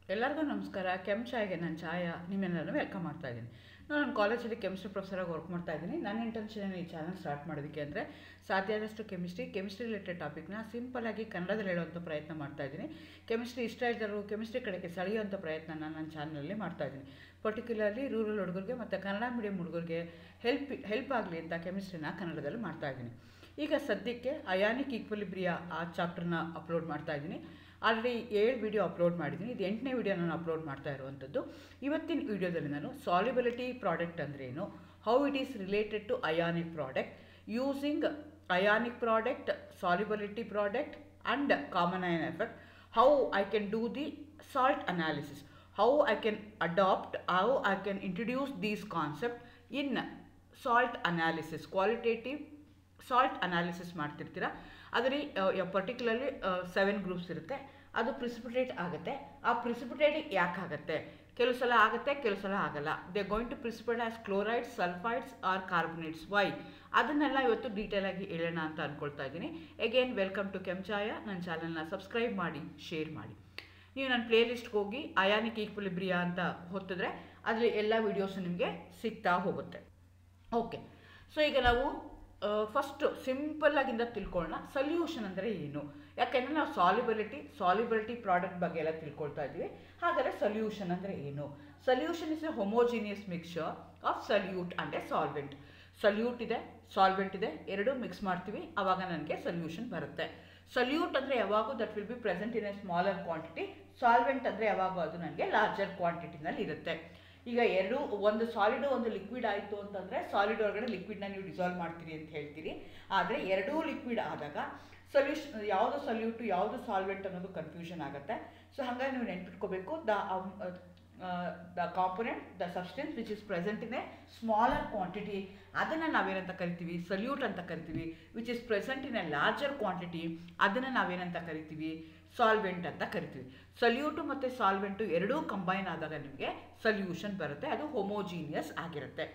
ಎಲ್ಲರಿಗೂ ನಮಸ್ಕಾರ ಕೆಮ್ ಚಾಯ್ಗೆ ನಾನು ಛಾಯ ನಿಮ್ಮೆಲ್ಲರನ್ನು ವೆಲ್ಕಮ್ ಮಾಡ್ತಾ ಇದ್ದೀನಿ ನಾನು ನನ್ನ ಕಾಲೇಜಲ್ಲಿ ಕೆಮಿಸ್ಟ್ರಿ ಪ್ರೊಫೆಸರಾಗಿ ವರ್ಕ್ ಮಾಡ್ತಾ ಇದ್ದೀನಿ ನನ್ನ ಇಂಟೆನ್ಷನ್ ಈ ಚಾನಲ್ ಸ್ಟಾರ್ಟ್ ಮಾಡೋದಕ್ಕೆ ಅಂದರೆ ಸಾಧ್ಯ ಆದಷ್ಟು ಕೆಮಿಸ್ಟ್ರಿ ಕೆಮಿಸ್ಟ್ರಿ ರಿಲೇಟೆಡ್ ಟಾಪಿಕ್ನ ಸಿಂಪಲಾಗಿ ಕನ್ನಡದಲ್ಲಿ ಹೇಳುವಂಥ ಪ್ರಯತ್ನ ಮಾಡ್ತಾ ಇದ್ದೀನಿ ಕೆಮಿಸ್ಟ್ರಿ ಇಷ್ಟ ಇದ್ದರು ಕೆಮಿಸ್ಟ್ರಿ ಕಡೆಗೆ ಸೆಳೆಯುವಂಥ ಪ್ರಯತ್ನ ನನ್ನ ಚಾನಲಲ್ಲಿ ಮಾಡ್ತಾ ಇದ್ದೀನಿ ಪರ್ಟಿಕ್ಯುಲರ್ಲಿ ರೂರಲ್ ಹುಡುಗರಿಗೆ ಮತ್ತು ಕನ್ನಡ ಮೀಡಿಯಂ ಹುಡುಗರಿಗೆ ಹೆಲ್ಪ್ ಹೆಲ್ಪ್ ಆಗಲಿ ಅಂತ ಕೆಮಿಸ್ಟ್ರಿನ ಕನ್ನಡದಲ್ಲಿ ಮಾಡ್ತಾ ಇದ್ದೀನಿ ಈಗ ಸದ್ಯಕ್ಕೆ ಅಯಾನಿಕ್ ಈಕ್ವಲಿಬ್ರಿಯಾ ಆ ಚಾಪ್ಟರ್ನ ಅಪ್ಲೋಡ್ ಮಾಡ್ತಾ ಇದ್ದೀನಿ ಆಲ್ರೆಡಿ ಏಳು ವಿಡಿಯೋ ಅಪ್ಲೋಡ್ ಮಾಡಿದ್ದೀನಿ ಇದು ಎಂಟನೇ ವಿಡಿಯೋ ನಾನು ಅಪ್ಲೋಡ್ ಮಾಡ್ತಾ ಇರುವಂಥದ್ದು ಇವತ್ತಿನ ವಿಡಿಯೋದಲ್ಲಿ ನಾನು ಸಾಲಿಬಿಲಿಟಿ ಪ್ರಾಡಕ್ಟ್ ಅಂದರೆ ಏನು how it is related to ionic product using ionic product solubility product and common ion effect how I can do the salt analysis how I can adapt how I can introduce these concept in salt analysis qualitative salt analysis ಮಾಡ್ತಿರ್ತೀರ ಅದರಲ್ಲಿ particularly seven groups ಇರುತ್ತೆ ಅದು precipitate ಆಗುತ್ತೆ ಆ precipitate ಯಾಕೆ ಆಗುತ್ತೆ ಕೆಲವು ಸಲ ಆಗುತ್ತೆ ಕೆಲವು ಸಲ ಆಗಲ್ಲ they going to precipitate as chlorides sulphides or carbonates why ಅದನ್ನೆಲ್ಲ ಇವತ್ತು ಡೀಟೇಲ್ ಆಗಿ ಹೇಳೋಣ ಅಂತ ಅಂದ್ಕೊಳ್ತಾ ಇದ್ದೀನಿ ಅಗೇನ್ ವೆಲ್ಕಮ್ ಟು ಕೆಂಚಾಯ ನನ್ನ ಚಾನಲ್ನ ಸಬ್ಸ್ಕ್ರೈಬ್ ಮಾಡಿ ಶೇರ್ ಮಾಡಿ ನೀವು ನನ್ನ ಪ್ಲೇ ಲಿಸ್ಟ್ಗೆ ಹೋಗಿ ಅಯಾನಿಕ್ ಈಕ್ವಲಿಬ್ರಿಯಾ ಅಂತ ಹೊತ್ತಿದ್ರೆ ಅದರಲ್ಲಿ ಎಲ್ಲ ವೀಡಿಯೋಸು ನಿಮಗೆ ಸಿಗ್ತಾ ಹೋಗುತ್ತೆ ಓಕೆ ಸೊ ಈಗ ನಾವು ಫಸ್ಟು ಸಿಂಪಲ್ಲಾಗಿಂದ ತಿಳ್ಕೊಳ್ಳೋಣ ಸೊಲ್ಯೂಷನ್ ಅಂದರೆ ಏನು ಯಾಕೆಂದರೆ ನಾವು ಸಾಲಿಬಿಲಿಟಿ ಸಾಲಿಬಿಲಿಟಿ ಪ್ರಾಡಕ್ಟ್ ಬಗ್ಗೆ ಎಲ್ಲ ತಿಳ್ಕೊಳ್ತಾ ಇದ್ದೀವಿ ಹಾಗಾದರೆ ಸೊಲ್ಯೂಷನ್ ಅಂದರೆ ಏನು solution is a homogeneous mixture of solute and a solvent solute ಇದೆ ಸಾಲ್ವೆಂಟ್ ಇದೆ ಎರಡೂ ಮಿಕ್ಸ್ ಮಾಡ್ತೀವಿ ಆವಾಗ ನನಗೆ ಸೊಲ್ಯೂಷನ್ ಬರುತ್ತೆ ಸಲ್ಯೂಟ್ ಅಂದರೆ ಯಾವಾಗೂ that will be present in a smaller quantity solvent ಅಂದರೆ ಯಾವಾಗೂ ಅದು ನನಗೆ ಲಾರ್ಜರ್ ಕ್ವಾಂಟಿಟಿನಲ್ಲಿ ಇರುತ್ತೆ ಈಗ ಎರಡು ಒಂದು ಸಾಲಿಡು ಒಂದು ಲಿಕ್ವಿಡ್ ಆಯಿತು ಅಂತಂದರೆ ಸಾಲಿಡ್ ಒಳಗಡೆ ಲಿಕ್ವಿಡ್ನ ನೀವು ಡಿಸಾಲ್ವ್ ಮಾಡ್ತೀರಿ ಅಂತ ಹೇಳ್ತೀರಿ ಆದರೆ ಎರಡೂ ಲಿಕ್ವಿಡ್ ಆದಾಗ ಸೊಲ್ಯೂಷನ್ ಯಾವುದು ಸೊಲ್ಯೂಟು ಯಾವುದು ಸಾಲ್ವೆಂಟ್ ಅನ್ನೋದು ಕನ್ಫ್ಯೂಷನ್ ಆಗುತ್ತೆ ಸೊ ಹಾಗಾಗಿ ನೀವು ನೆನ್ಪಿಟ್ಕೋಬೇಕು the the component the substance which is present in a smaller quantity ಅದನ್ನು ನಾವೇನಂತ ಕರಿತೀವಿ ಸಲ್ಯೂಟ್ ಅಂತ ಕರಿತೀವಿ which is present in a larger quantity ಅದನ್ನು ನಾವೇನಂತ ಕರಿತೀವಿ ಸಾಲ್ವೆಂಟ್ ಅಂತ ಕರಿತೀವಿ ಸಲ್ಯೂಟು ಮತ್ತು ಸಾಲ್ವೆಂಟು ಎರಡೂ ಕಂಬೈನ್ ಆದಾಗ ನಿಮಗೆ ಸಲ್ಯೂಷನ್ ಬರುತ್ತೆ ಅದು ಹೊಮೋಜೀನಿಯಸ್ ಆಗಿರುತ್ತೆ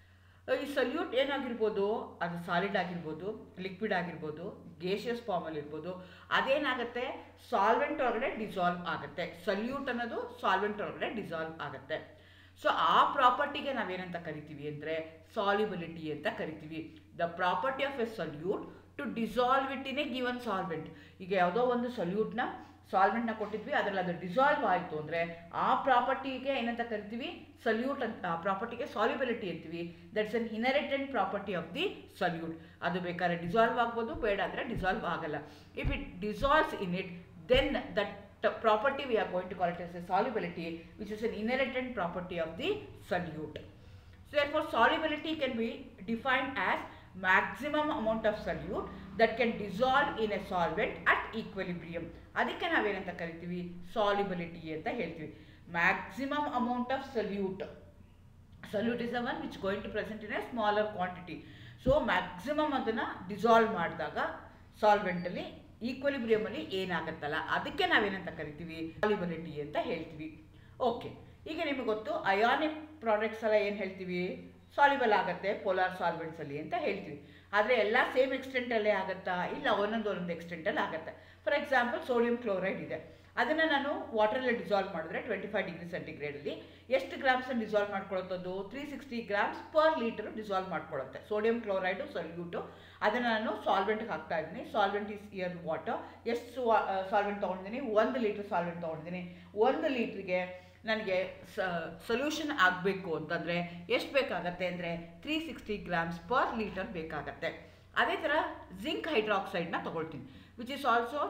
ಈ ಸಲ್ಯೂಟ್ ಏನಾಗಿರ್ಬೋದು ಅದು ಸಾಲಿಡ್ ಆಗಿರ್ಬೋದು ಲಿಕ್ವಿಡ್ ಆಗಿರ್ಬೋದು ಗೇಷಿಯಸ್ ಫಾರ್ಮಲ್ಲಿ ಇರ್ಬೋದು ಅದೇನಾಗುತ್ತೆ ಸಾಲ್ವೆಂಟ್ ಒಳಗಡೆ ಡಿಸಾಲ್ವ್ ಆಗುತ್ತೆ ಸಲ್ಯೂಟ್ ಅನ್ನೋದು ಸಾಲ್ವೆಂಟ್ ಒಳಗಡೆ ಡಿಸಾಲ್ವ್ ಆಗುತ್ತೆ ಸೊ ಆ ಪ್ರಾಪರ್ಟಿಗೆ ನಾವೇನಂತ ಕರಿತೀವಿ ಅಂದರೆ ಸಾಲಿಬಿಲಿಟಿ ಅಂತ ಕರಿತೀವಿ the property of a solute to dissolve it in a given solvent ಈಗ ಯಾವುದೋ ಒಂದು ಸಲ್ಯೂಟ್ನ ಸಾಲ್ವೆಂಟ್ನ ಕೊಟ್ಟಿದ್ವಿ ಅದರಲ್ಲಿ ಅದು ಡಿಸಾಲ್ವ್ ಆಯಿತು ಅಂದರೆ ಆ ಪ್ರಾಪರ್ಟಿಗೆ ಏನಂತ ಕರಿತೀವಿ ಸಲ್ಯೂಟ್ ಅಂತ ಆ ಪ್ರಾಪರ್ಟಿಗೆ ಸಾಲ್ಯುಬಿಲಿಟಿ ಅಂತೀವಿ that's an inherent property of the solute ಅದು ಬೇಕಾದ್ರೆ ಡಿಸಾಲ್ವ್ ಆಗ್ಬೋದು ಬೇಡ ಅಂದರೆ ಡಿಸಾಲ್ವ್ ಆಗಲ್ಲ if it dissolves in it then that property we are going to call it as a solubility which is an inherent property of the solute so therefore solubility can be defined as maximum amount of solute that can dissolve in a solvent at equilibrium ಅದಕ್ಕೆ ನಾವೇನಂತ ಕರಿತೀವಿ solubility ಅಂತ ಹೇಳ್ತೀವಿ maximum amount of solute solute is a one which going to present in a smaller quantity so maximum ಅದನ್ನು dissolve ಮಾಡಿದಾಗ ಸಾಲ್ವೆಂಟಲ್ಲಿ ಈಕ್ವಲಿಬ್ರಿಯಮಲ್ಲಿ ಏನಾಗುತ್ತಲ್ಲ ಅದಕ್ಕೆ ನಾವೇನಂತ ಕರಿತೀವಿ ಸಾಲಿಬಿಲಿಟಿ ಅಂತ ಹೇಳ್ತೀವಿ ಓಕೆ ಈಗ ನಿಮಗೆ ಗೊತ್ತು ಅಯಾನಿಕ್ ಪ್ರಾಡಕ್ಟ್ಸ್ ಎಲ್ಲ ಏನು ಹೇಳ್ತೀವಿ ಸಾಲಿಬಲ್ ಆಗುತ್ತೆ ಪೋಲಾರ್ ಸಾಲ್ವೆಂಟ್ಸಲ್ಲಿ ಅಂತ ಹೇಳ್ತೀವಿ ಆದರೆ ಎಲ್ಲ ಸೇಮ್ ಎಕ್ಸ್ಟೆಂಟಲ್ಲೇ ಆಗುತ್ತಾ ಇಲ್ಲ ಒಂದೊಂದು ಒಂದೊಂದು ಎಕ್ಸ್ಟೆಂಟಲ್ಲಿ ಆಗುತ್ತೆ ಫಾರ್ ಎಕ್ಸಾಂಪಲ್ ಸೋಡಿಯಂ ಕ್ಲೋರೈಡ್ ಇದೆ ಅದನ್ನು ನಾನು ವಾಟರಲ್ಲಿ ಡಿಸಾಲ್ವ್ ಮಾಡಿದ್ರೆ ಟ್ವೆಂಟಿ ಫೈವ್ ಡಿಗ್ರಿ ಸೆಂಟಿಗ್ರೇಡಲ್ಲಿ ಎಷ್ಟು ಗ್ರಾಮ್ಸನ್ನು ಡಿಸಾಲ್ವ್ ಮಾಡ್ಕೊಳ್ಳೋದು three sixty grams per litre dissolve ಮಾಡ್ಕೊಳ್ಳುತ್ತೆ ಸೋಡಿಯಂ ಕ್ಲೋರೈಡು ಸಲ್ಯೂಟು ಅದನ್ನು ನಾನು ಸಾಲ್ವೆಂಟ್ಗೆ ಹಾಕ್ತಾ ಇದ್ದೀನಿ ಸಾಲ್ವೆಂಟ್ ಈಸ್ ಇಯರ್ ವಾಟರ್ ಎಷ್ಟು ಸಾಲ್ವೆಂಟ್ ತೊಗೊಂಡಿದ್ದೀನಿ ಒಂದು ಲೀಟ್ರ್ ಸಾಲ್ವೆಂಟ್ ತೊಗೊಂಡಿದ್ದೀನಿ ಒಂದು ಲೀಟ್ರಿಗೆ ನನಗೆ ಸೊಲ್ಯೂಷನ್ ಆಗಬೇಕು ಅಂತಂದರೆ ಎಷ್ಟು ಬೇಕಾಗತ್ತೆ ಅಂದರೆ three sixty grams per litre ಬೇಕಾಗತ್ತೆ ಅದೇ ಥರ ಜಿಂಕ್ ಹೈಡ್ರಾಕ್ಸೈಡ್ನ ತೊಗೊಳ್ತೀನಿ which is also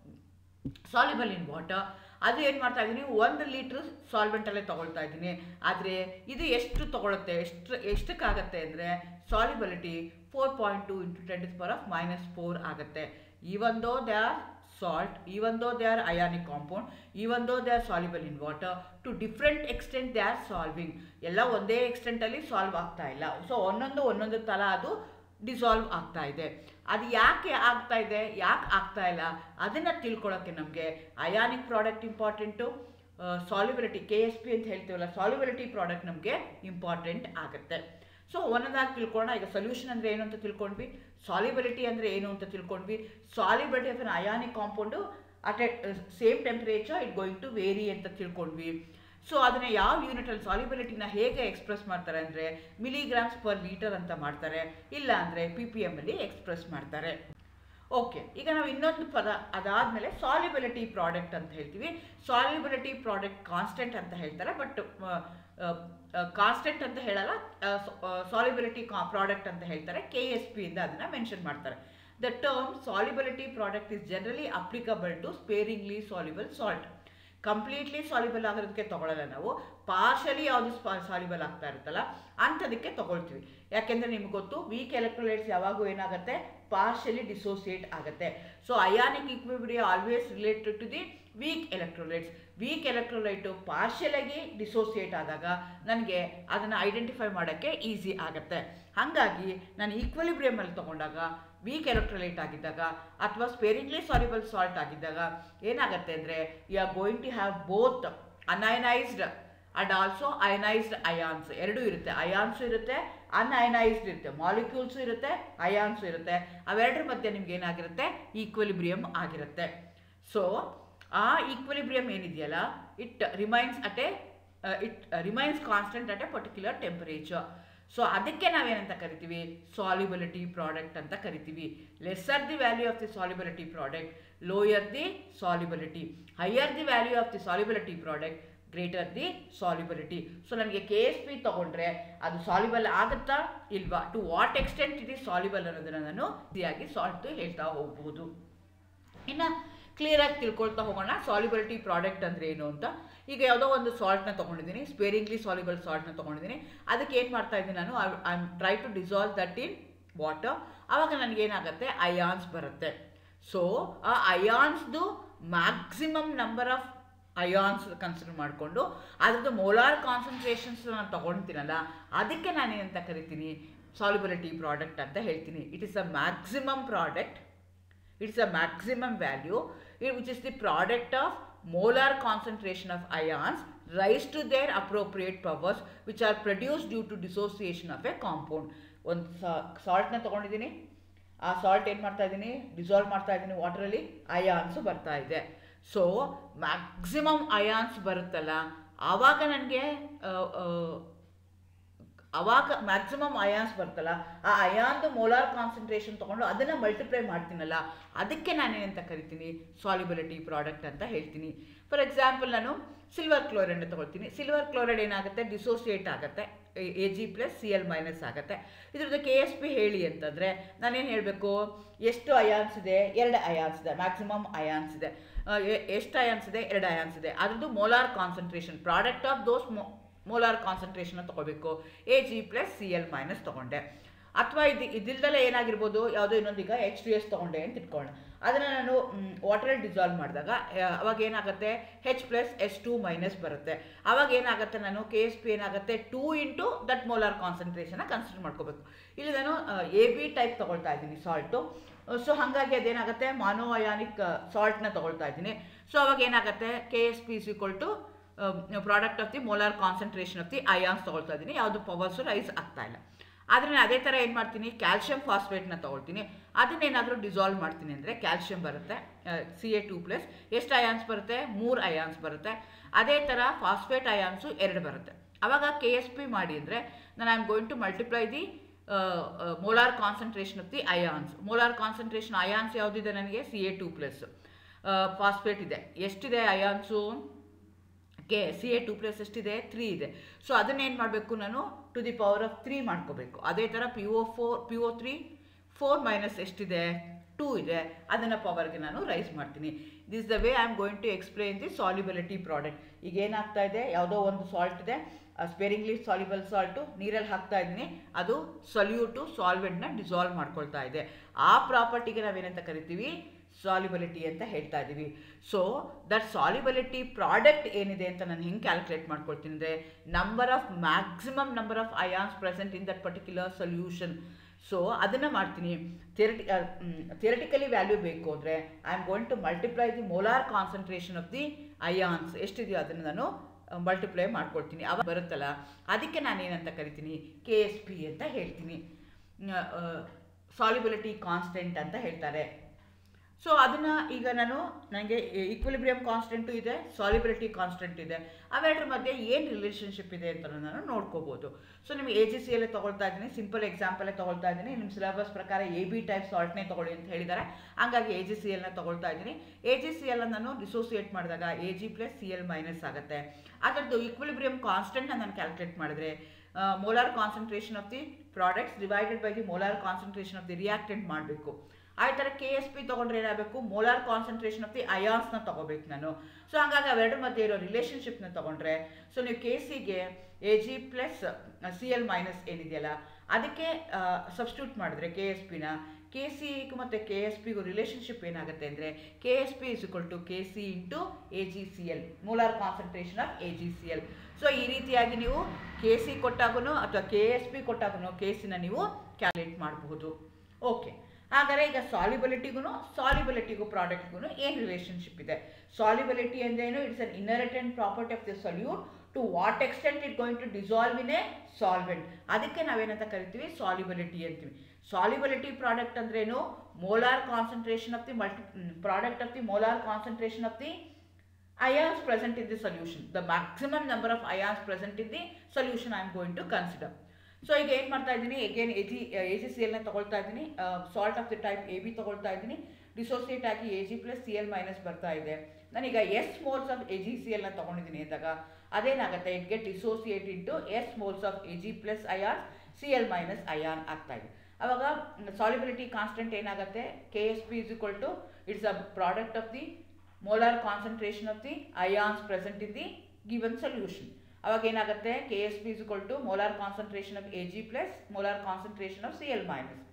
soluble in water ಅದು ಏನು ಮಾಡ್ತಾ ಇದ್ದೀನಿ ಒಂದು ಲೀಟ್ರ್ ಸಾಲ್ವೆಂಟಲ್ಲೇ ತೊಗೊಳ್ತಾ ಇದ್ದೀನಿ ಆದರೆ ಇದು ಎಷ್ಟು ತೊಗೊಳುತ್ತೆ ಎಷ್ಟು ಎಷ್ಟಕ್ಕಾಗತ್ತೆ ಅಂದರೆ solubility four point two into ten power of minus four ಆಗುತ್ತೆ even though they are salt even though they are ionic compound even though they are soluble in water to different extent they are solving ಎಲ್ಲ ಒಂದೇ ಎಕ್ಸ್ಟೆಂಟಲ್ಲಿ solve ಆಗ್ತಾ ಇಲ್ಲ so ಒಂದೊಂದು ಒಂದೊಂದು ಥರ ಅದು dissolve ಆಗ್ತಾ ಇದೆ ಅದು ಯಾಕೆ ಆಗ್ತಾ ಇದೆ ಯಾಕೆ ಆಗ್ತಾ ಇಲ್ಲ ಅದನ್ನು ತಿಳ್ಕೊಳ್ಳೋಕ್ಕೆ ನಮಗೆ ionic product important solubility K S P ಅಂತ ಹೇಳ್ತೀವಲ್ಲ ಸಾಲ್ಯುಬಿಲಿಟಿ ಪ್ರಾಡಕ್ಟ್ ನಮಗೆ ಇಂಪಾರ್ಟೆಂಟ್ ಆಗುತ್ತೆ ಸೊ ಒಂದೊಂದಾಗಿ ತಿಳ್ಕೊಳ್ಳೋಣ ಈಗ ಸೊಲ್ಯೂಷನ್ ಅಂದರೆ ಏನು ಅಂತ ತಿಳ್ಕೊಂಡ್ವಿ ಸಾಲಿಬಿಲಿಟಿ ಅಂದರೆ ಏನು ಅಂತ ತಿಳ್ಕೊಂಡ್ವಿ solubility of an ionic compound at a same temperature it going to vary ಅಂತ ತಿಳ್ಕೊಂಡ್ವಿ ಸೊ ಅದನ್ನ ಯಾವ ಯೂನಿಟಲ್ಲಿ ಸಾಲಿಬಿಲಿಟಿನ ಹೇಗೆ ಎಕ್ಸ್ಪ್ರೆಸ್ ಮಾಡ್ತಾರೆ ಅಂದರೆ ಮಿಲಿಗ್ರಾಮ್ಸ್ ಪರ್ ಲೀಟರ್ ಅಂತ ಮಾಡ್ತಾರೆ ಇಲ್ಲ ಅಂದರೆ ಪಿ ಪಿ ಎಮ್ಮಲ್ಲಿ ಎಕ್ಸ್ಪ್ರೆಸ್ ಮಾಡ್ತಾರೆ ಓಕೆ ಈಗ ನಾವು ಇನ್ನೊಂದು ಪದ ಅದಾದಮೇಲೆ ಸಾಲಿಬಿಲಿಟಿ ಪ್ರಾಡಕ್ಟ್ ಅಂತ ಹೇಳ್ತೀವಿ ಸಾಲಿಬಿಲಿಟಿ ಪ್ರಾಡಕ್ಟ್ ಕಾನ್ಸ್ಟೆಂಟ್ ಅಂತ ಹೇಳ್ತಾರೆ ಬಟ್ ಕಾನ್ಸ್ಟೆಂಟ್ ಅಂತ ಹೇಳಲ್ಲ ಸಾಲಿಬಿಲಿಟಿ ಪ್ರಾಡಕ್ಟ್ ಅಂತ ಹೇಳ್ತಾರೆ ಕೆ ಎಸ್ ಪಿ ಇಂದ ಅದನ್ನು ಮೆನ್ಷನ್ ಮಾಡ್ತಾರೆ the term solubility product is generally applicable to sparingly soluble salt completely soluble ಆಗೋದಕ್ಕೆ ತಗೊಳ್ಳಲ್ಲ ನಾವು ಪಾರ್ಷಲಿ ಯಾವುದು ಸಾಲಿಬಲ್ ಆಗ್ತಾ ಇರುತ್ತಲ್ಲ ಅಂಥದಕ್ಕೆ ತಗೊಳ್ತೀವಿ ಯಾಕೆಂದರೆ ನಿಮ್ಗೆ ಗೊತ್ತು ವೀಕ್ ಎಲೆಕ್ಟ್ರೋಲೈಟ್ಸ್ ಯಾವಾಗೂ ಏನಾಗುತ್ತೆ ಪಾರ್ಷಲಿ ಡಿಸೋಸಿಯೇಟ್ ಆಗುತ್ತೆ so ionic equilibria always related to the weak electrolytes weak electrolyte ಪಾರ್ಷಿಯಲಾಗಿ ಡಿಸೋಸಿಯೇಟ್ ಆದಾಗ ನನಗೆ ಅದನ್ನು ಐಡೆಂಟಿಫೈ ಮಾಡೋಕ್ಕೆ ಈಸಿ ಆಗುತ್ತೆ ಹಾಗಾಗಿ ನಾನು ಈಕ್ವಲಿಬ್ರಿಯಮಲ್ಲಿ ತೊಗೊಂಡಾಗ ವೀಕ್ ಎಲೆಕ್ಟ್ರೋಲೈಟ್ ಆಗಿದ್ದಾಗ ಅಥವಾ ಸ್ಪೇರಿಂಗ್ಲಿ ಸಾಲಿಬಲ್ ಸಾಲ್ಟ್ ಆಗಿದ್ದಾಗ ಏನಾಗುತ್ತೆ ಅಂದರೆ you are going to have both unionised and also ionised ions ಎರಡೂ ಇರುತ್ತೆ ಅಯಾನ್ಸು ಇರುತ್ತೆ ಅನ್ಅಯನೈಸ್ಡ್ ಇರುತ್ತೆ ಮಾಲಿಕ್ಯೂಲ್ಸು ಇರುತ್ತೆ ಅಯಾನ್ಸು ಇರುತ್ತೆ ಅವೆರಡರ ಮಧ್ಯೆ ನಿಮ್ಗೆ ಏನಾಗಿರುತ್ತೆ ಈಕ್ವಲಿಬ್ರಿಯಮ್ ಆಗಿರುತ್ತೆ ಸೊ ಆ ಈಕ್ವಲಿಬ್ರಿಯಮ್ ಏನಿದೆಯಲ್ಲ it remains at a it remains constant at a particular temperature so ಅದಕ್ಕೆ ನಾವೇನಂತ ಕರಿತೀವಿ ಸಾಲಿಬಿಲಿಟಿ ಪ್ರಾಡಕ್ಟ್ ಅಂತ ಕರಿತೀವಿ lesser the value of the solubility product lower the solubility higher the value of the solubility product greater the solubility so ನನಗೆ K S P ತೊಗೊಂಡ್ರೆ ಅದು soluble ಆಗುತ್ತಾ ಇಲ್ವಾ to what extent it is soluble ಅನ್ನೋದನ್ನು ನಾನು ಈಸಿಯಾಗಿ salt ಹೇಳ್ತಾ ಹೋಗ್ಬೋದು ಇನ್ನು ಕ್ಲಿಯರಾಗಿ ತಿಳ್ಕೊಳ್ತಾ ಹೋಗೋಣ ಸಾಲಿಬಿಲಿಟಿ ಪ್ರಾಡಕ್ಟ್ ಅಂದರೆ ಏನು ಅಂತ ಈಗ ಯಾವುದೋ ಒಂದು ಸಾಲ್ಟ್ನ ತೊಗೊಂಡಿದ್ದೀನಿ ಸ್ಪೇರಿಂಗ್ಲಿ ಸಾಲಿಬಲ್ ಸಾಲ್ಟ್ನ ತೊಗೊಂಡಿದ್ದೀನಿ ಅದಕ್ಕೆ ಏನು ಮಾಡ್ತಾ ಇದ್ದೀನಿ ನಾನು I I try to dissolve that in water ಆವಾಗ ನನಗೇನಾಗುತ್ತೆ ಅಯಾನ್ಸ್ ಬರುತ್ತೆ ಸೊ ಆ ಅಯಾನ್ಸ್ದು maximum number of ions consider ಮಾಡಿಕೊಂಡು ಅದ್ರದ್ದು ಮೋಲಾರ್ ಕಾನ್ಸಂಟ್ರೇಷನ್ಸ್ ನಾನು ತೊಗೊಳ್ತೀನಲ್ಲ ಅದಕ್ಕೆ ನಾನೇನಂತ ಕರಿತೀನಿ ಸಾಲಿಬಿಲಿಟಿ ಪ್ರಾಡಕ್ಟ್ ಅಂತ ಹೇಳ್ತೀನಿ it is a maximum product it's a maximum value it- which is the product of molar concentration of ions rise to their appropriate powers which are produced due to dissociation of a compound ಒಂದು ಸಾಲ್ಟ್ನ ತೊಗೊಂಡಿದ್ದೀನಿ ಆ salt ಏನು ಮಾಡ್ತಾ ಇದ್ದೀನಿ dissolve ಮಾಡ್ತಾ ಇದ್ದೀನಿ ವಾಟರಲ್ಲಿ ions ಬರ್ತಾ ಇದೆ ಸೊ ಮ್ಯಾಕ್ಸಿಮಮ್ ಅಯಾನ್ಸ್ ಬರುತ್ತಲ್ಲ ಆವಾಗ ನನಗೆ ಅವಾಗ ಮ್ಯಾಕ್ಸಿಮಮ್ ಅಯಾನ್ಸ್ ಬರ್ತಲ್ಲ ಆ ಅಯಾನ್ದು ಮೋಲಾರ್ ಕಾನ್ಸಂಟ್ರೇಷನ್ ತೊಗೊಂಡು ಅದನ್ನು ಮಲ್ಟಿಪ್ಲೈ ಮಾಡ್ತೀನಲ್ಲ ಅದಕ್ಕೆ ನಾನೇನಂತ ಕರಿತೀನಿ ಸಾಲಿಬಿಲಿಟಿ ಪ್ರಾಡಕ್ಟ್ ಅಂತ ಹೇಳ್ತೀನಿ ಫಾರ್ ಎಕ್ಸಾಂಪಲ್ ನಾನು ಸಿಲ್ವರ್ ಕ್ಲೋರೈಡ್ ತೊಗೊಳ್ತೀನಿ ಸಿಲ್ವರ್ ಕ್ಲೋರೈಡ್ ಏನಾಗುತ್ತೆ ಡಿಸೋಸಿಯೇಟ್ ಆಗುತ್ತೆ A G plus C L minus ಆಗುತ್ತೆ ಇದ್ರದ್ದು ಕೆ ಎಸ್ ಪಿ ಹೇಳಿ ಅಂತಂದರೆ ನಾನೇನು ಹೇಳಬೇಕು ಎಷ್ಟು ಅಯಾನ್ಸ್ ಇದೆ ಎರಡು ಅಯಾನ್ಸ್ ಇದೆ ಮ್ಯಾಕ್ಸಿಮಮ್ ಅಯಾನ್ಸ್ ಇದೆ ಆ, ಎ- ಎಷ್ಟು ಅಯಾನ್ಸ್ ಇದೆ ಎರಡು ಅಯಾನ್ಸ್ ಇದೆ ಅದ್ರದ್ದು molar concentration product of those ಮೋ ಮೋಲಾರ್ ಕಾನ್ಸಂಟ್ರೇಷನ್ ತೊಗೋಬೇಕು A G plus C L minus ತೊಗೊಂಡೆ ಅಥವಾ ಇದು ಇದಿಲ್ದಲ್ಲೇ ಏನಾಗಿರ್ಬೋದು ಯಾವುದೋ ಇನ್ನೊಂದೀಗ ಎಚ್ ಡಿ ಎಸ್ ತೊಗೊಂಡೆ ಅಂತ ಇಟ್ಕೊಳ್ಳೋಣ ಅದನ್ನು ನಾನು ವಾಟರಲ್ಲಿ ಡಿಸಾಲ್ವ್ ಮಾಡಿದಾಗ ಅವಾಗ ಏನಾಗುತ್ತೆ H plus S two minus ಬರುತ್ತೆ ಅವಾಗ ಏನಾಗುತ್ತೆ ನಾನು ಕೆ ಎಸ್ ಪಿ ಏನಾಗುತ್ತೆ ಟೂ ಇಂಟು ದಟ್ ಮೋಲಾರ್ ಕಾನ್ಸಂಟ್ರೇಷನ್ನ ಕನ್ಸಿಡರ್ ಮಾಡ್ಕೋಬೇಕು ಇಲ್ಲಿ ನಾನು ಎ ಬಿ ಟೈಪ್ ತೊಗೊಳ್ತಾ ಇದ್ದೀನಿ ಸಾಲ್ಟು ಸೊ ಹಾಗಾಗಿ ಅದೇನಾಗುತ್ತೆ ಮಾನೋ ಅಯಾನಿಕ್ ಸಾಲ್ಟ್ನ ತೊಗೊಳ್ತಾ ಇದ್ದೀನಿ ಸೊ ಅವಾಗ ಏನಾಗುತ್ತೆ K S P is equal to product of the molar concentration of the ions ತೊಗೊಳ್ತಾ ಇದ್ದೀನಿ ಯಾವುದು ಪವರ್ಸು ರೈಸ್ ಆಗ್ತಾ ಇಲ್ಲ ಆದರೆ ನಾನು ಅದೇ ಥರ ಏನು ಮಾಡ್ತೀನಿ ಕ್ಯಾಲ್ಶಿಯಂ ಫಾಸ್ಫೇಟ್ನ ತೊಗೊಳ್ತೀನಿ ಅದನ್ನೇನಾದರೂ ಡಿಸಾಲ್ವ್ ಮಾಡ್ತೀನಿ ಅಂದರೆ ಕ್ಯಾಲ್ಶಿಯಂ ಬರುತ್ತೆ ಸಿ ಎ ಟು ಪ್ಲಸ್ ಎಷ್ಟು ಅಯಾನ್ಸ್ ಬರುತ್ತೆ ಮೂರು ಅಯಾನ್ಸ್ ಬರುತ್ತೆ ಅದೇ ಥರ ಫಾಸ್ಫೇಟ್ ಅಯಾನ್ಸು ಎರಡು ಬರುತ್ತೆ ಆವಾಗ ಕೆ ಎಸ್ ಪಿ ಮಾಡಿ ಅಂದರೆ ನಾನು I am going to multiply the molar concentration of the ions molar concentration ions ಯಾವುದಿದೆ ನನಗೆ C A two plus phosphate ಇದೆ ಎಷ್ಟಿದೆ ions K C A two plus ಎಷ್ಟಿದೆ ತ್ರೀ ಇದೆ ಸೊ ಅದನ್ನೇನು ಮಾಡಬೇಕು ನಾನು to the power of three ಮಾಡ್ಕೋಬೇಕು ಅದೇ ಥರ P O four P O three four minus ಎಷ್ಟಿದೆ ಟೂ ಇದೆ ಅದನ್ನು ಪವರ್ಗೆ ನಾನು ರೈಸ್ ಮಾಡ್ತೀನಿ this the way I am going to explain the solubility product ಈಗ ಏನಾಗ್ತಾ ಇದೆ ಯಾವುದೋ ಒಂದು ಸಾಲ್ಟ್ ಇದೆ ಸ್ಪೇರಿಂಗ್ಲಿ ಸಾಲಿಬಲ್ ಸಾಲ್ಟು ನೀರಲ್ಲಿ ಹಾಕ್ತಾ ಇದ್ದೀನಿ ಅದು ಸೊಲ್ಯೂಟು ಸಾಲ್ವೆಂಟ್ನ ಡಿಸಾಲ್ವ್ ಮಾಡ್ಕೊಳ್ತಾ ಇದೆ ಆ ಪ್ರಾಪರ್ಟಿಗೆ ನಾವೇನಂತ ಕರಿತೀವಿ ಸಾಲಿಬಿಲಿಟಿ ಅಂತ ಹೇಳ್ತಾ ಇದ್ದೀವಿ ಸೊ ದಟ್ ಸಾಲಿಬಿಲಿಟಿ ಪ್ರಾಡಕ್ಟ್ ಏನಿದೆ ಅಂತ ನಾನು ಹೆಂಗೆ ಕ್ಯಾಲ್ಕುಲೇಟ್ ಮಾಡ್ಕೊಳ್ತೀನಿ ಅಂದರೆ number of maximum number of ions present in that particular solution so ಅದನ್ನು ಮಾಡ್ತೀನಿ ಥಿಯರಿಟಿ ಥಿಯರಿಟಿಕಲಿ ವ್ಯಾಲ್ಯೂ ಬೇಕು ಅಂದರೆ I am going to multiply the molar concentration of the ions ಎಷ್ಟಿದೆಯೋ ಅದನ್ನು ನಾನು ಮಲ್ಟಿಪ್ಲೈ ಮಾಡ್ಕೊಳ್ತೀನಿ ಅವಾಗ ಬರುತ್ತಲ್ಲ ಅದಕ್ಕೆ ನಾನು ಏನಂತ ಕರಿತೀನಿ ಕೆ ಎಸ್ ಪಿ ಅಂತ ಹೇಳ್ತೀನಿ ಸಾಲಿಬಿಲಿಟಿ ಕಾನ್ಸ್ಟೆಂಟ್ ಅಂತ ಹೇಳ್ತಾರೆ ಸೊ ಅದನ್ನು ಈಗ ನಾನು ನನಗೆ ಈಕ್ವಿಲಿಬ್ರಿಯಂ ಕಾನ್ಸ್ಟೆಂಟು ಇದೆ ಸಾಲಿಬಿಲಿಟಿ ಕಾನ್ಸ್ಟೆಂಟ್ ಇದೆ ಅವೆರಡರ ಮಧ್ಯೆ ಏನು ರಿಲೇಷನ್ಶಿಪ್ ಇದೆ ಅಂತ ನಾನು ನೋಡ್ಕೋಬೋದು ಸೊ ನಿಮಗೆ ಎ ಜಿ ಸಿ ಅಲ್ಲೇ ತೊಗೊಳ್ತಾ ಇದ್ದೀನಿ ಸಿಂಪಲ್ ಎಕ್ಸಾಂಪಲೇ ತೊಗೊಳ್ತಾ ಇದ್ದೀನಿ ನಿಮ್ಮ ಸಿಲೆಬಸ್ ಪ್ರಕಾರ ಎ ಬಿ ಟೈಪ್ ಸಾಲ್ಟ್ನೇ ತೊಗೊಳ್ಳಿ ಅಂತ ಹೇಳಿದ್ದಾರೆ ಹಾಗಾಗಿ ಎ ಜಿ ಸಿ ಎಲ್ನ ತೊಗೊಳ್ತಾ ಇದ್ದೀನಿ ಎ ಜಿ ಸಿ ಎಲ್ ನಾನು ಡಿಸೋಸಿಯೇಟ್ ಮಾಡಿದಾಗ A G plus C L minus ಆಗುತ್ತೆ ಅದರದ್ದು ಈಕ್ವಿಲಿಬ್ರಿಯಂ ಕಾನ್ಸ್ಟೆಂಟ್ನ ನಾನು ಕ್ಯಾಲ್ಕುಲೇಟ್ ಮಾಡಿದ್ರೆ molar concentration of the products divided by the molar concentration of the reactant ಮಾಡಬೇಕು ಆ ಥರ ಕೆ ಎಸ್ ಪಿ ತೊಗೊಂಡ್ರೆ ಏನಾಗಬೇಕು ಮೋಲಾರ್ ಕಾನ್ಸಂಟ್ರೇಷನ್ ಆಫ್ ದಿ ಅಯಾನ್ಸ್ನ ತೊಗೋಬೇಕು ನಾನು ಸೊ ಹಂಗಾಗಿ ಅವೆರಡರ ಮಧ್ಯೆ ಇರೋ ರಿಲೇಷನ್ಶಿಪ್ನ ತೊಗೊಂಡ್ರೆ ಸೊ ನೀವು ಕೆ ಸಿಗೆ A G plus C L minus ಏನಿದೆಯಲ್ಲ ಅದಕ್ಕೆ ಸಬ್ಸ್ಟ್ಯೂಟ್ ಮಾಡಿದ್ರೆ ಕೆ ಎಸ್ ಪಿನ ಕೆ ಸಿಗೂ ಮತ್ತು ಕೆ ಎಸ್ ಪಿಗೂ ರಿಲೇಷನ್ಶಿಪ್ ಏನಾಗುತ್ತೆ ಅಂದರೆ K S P is equal to K C into A G C L molar concentration of A G C L so ಈ ರೀತಿಯಾಗಿ ನೀವು ಕೆ ಸಿ ಕೊಟ್ಟಾಗೂ ಅಥವಾ ಕೆ ಎಸ್ ಪಿ ಕೊಟ್ಟಾಗೂ ಕೆ ಸಿನ ನೀವು ಕ್ಯಾಲ್ಕುಲೇಟ್ ಮಾಡಬಹುದು ಓಕೆ ಹಾಗಾದರೆ ಈಗ ಸಾಲಿಬಿಲಿಟಿಗೂ ಸಾಲಿಬಿಲಿಟಿಗೂ ಪ್ರಾಡಕ್ಟ್ಗೂ ಏನು ರಿಲೇಷನ್ಶಿಪ್ ಇದೆ ಸಾಲಿಬಿಲಿಟಿ ಅಂದ್ರೇನು it's an inherent property of the solute to what extent it going to dissolve in a solvent ಅದಕ್ಕೆ ನಾವೇನಂತ ಕರಿತೀವಿ ಸಾಲಿಬಿಲಿಟಿ ಅಂತೀವಿ ಸಾಲಿಬಿಲಿಟಿ ಪ್ರಾಡಕ್ಟ್ ಅಂದ್ರೇನು molar concentration of the multi product of the molar concentration of the ions present in the solution. The maximum number of ions present in the solution I am going to consider. So ಈಗ ಏನು ಮಾಡ್ತಾ ಇದ್ದೀನಿ again A G A G C ಎಲ್ನ ತೊಗೊಳ್ತಾ ಇದ್ದೀನಿ salt of the type A B ತೊಗೊಳ್ತಾ ಇದ್ದೀನಿ dissociate ಆಗಿ A G plus C L minus ಬರ್ತಾ ಇದೆ ನಾನೀಗ S moles of A G C ಎಲ್ನ ತೊಗೊಂಡಿದ್ದೀನಿ ಅಂದಾಗ ಅದೇನಾಗುತ್ತೆ it get dissociate into S moles of A G plus ion C L minus ion ಆಗ್ತಾ ಇದೆ ಅವಾಗ ಸಾಲಿಬಿಲಿಟಿ ಕಾನ್ಸ್ಟೆಂಟ್ ಏನಾಗುತ್ತೆ K S P is equal to it's a product of the molar concentration of the ions present in the given solution. ಅವಾಗ ಏನಾಗುತ್ತೆ K S P is equal to molar concentration of A G plus molar concentration of C L minus